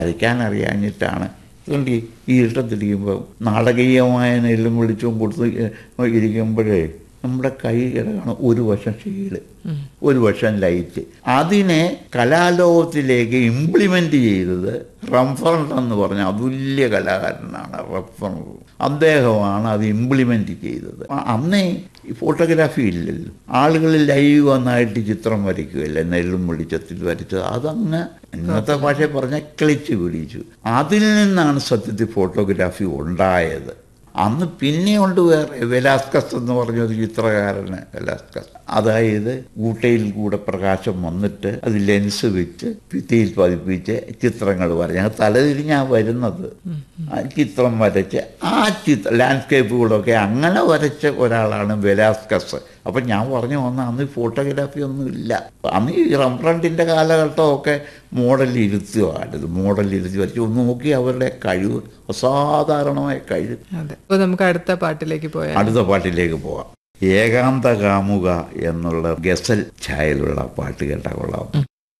വരയ്ക്കാൻ അറിയാഞ്ഞിട്ടാണ് അതുകൊണ്ട് ഈ ഈ ഇഷ്ടത്തിരിക്കുമ്പോൾ നാടകീയമായ നെല്ലും വിളിച്ചും കൊടുത്ത് ഇരിക്കുമ്പോഴേ നമ്മുടെ കൈ കിടക്കണം ഒരു വശം ഷീഡ് ഒരു വശം ലൈറ്റ് അതിനെ കലാലോകത്തിലേക്ക് ഇംപ്ലിമെൻ്റ് ചെയ്തത് റംഫറണ്ട് എന്ന് പറഞ്ഞ അതുല്യ കലാകാരനാണ് റംഫറണ്ട് അദ്ദേഹമാണ് അത് ഇംപ്ലിമെൻ്റ് ചെയ്തത് ആ അന്നേ ഈ ഫോട്ടോഗ്രാഫി ഇല്ലല്ലോ ആളുകൾ ലൈവ് വന്നായിട്ട് ചിത്രം വരയ്ക്കുകയല്ല നെല്ലും വെളിച്ചത്തിൽ വരച്ചത് അതങ്ങ് ഇന്നത്തെ ഭാഷ പറഞ്ഞ ക്ലിച്ച് പിടിച്ചു അതിൽ നിന്നാണ് സത്യത്തിൽ ഫോട്ടോഗ്രാഫി ഉണ്ടായത് അന്ന് പിന്നെയുണ്ട് വേറെ വെലാസ്കസ് എന്ന് പറഞ്ഞൊരു ചിത്രകാരന് വെലാസ്കസ് അതായത് ഊട്ടയിൽ കൂടെ പ്രകാശം വന്നിട്ട് അത് ലെൻസ് വെച്ച് ഭിത്തിയിൽ പതിപ്പിച്ച് ചിത്രങ്ങൾ വരഞ്ഞ തലതിരിഞ്ഞാ വരുന്നത് ആ ചിത്രം വരച്ച് ആ ചിത്ര ലാൻഡ്സ്കേപ്പുകളൊക്കെ അങ്ങനെ വരച്ച ഒരാളാണ് വെലാസ്കസ് അപ്പം ഞാൻ പറഞ്ഞു വന്ന അന്ന് ഫോട്ടോഗ്രാഫി ഒന്നും ഇല്ല അന്ന് ഈ റംബ്രണ്ടിൻ്റെ കാലഘട്ടമൊക്കെ മോഡൽ ഇരുത്തുകയാണിത് മോഡൽ ഇരുത്തി വരച്ച് ഒന്ന് നോക്കി അവരുടെ കഴിവ് അസാധാരണമായ കഴിവ് അതെ അപ്പൊ നമുക്ക് അടുത്ത പാട്ടിലേക്ക് പോയാൽ അടുത്ത പാട്ടിലേക്ക് പോവാം ഏകാന്ത കാമുക എന്നുള്ള ഗസൽ ഛായയിലുള്ള പാട്ട് കേട്ടാ കൊള്ളാം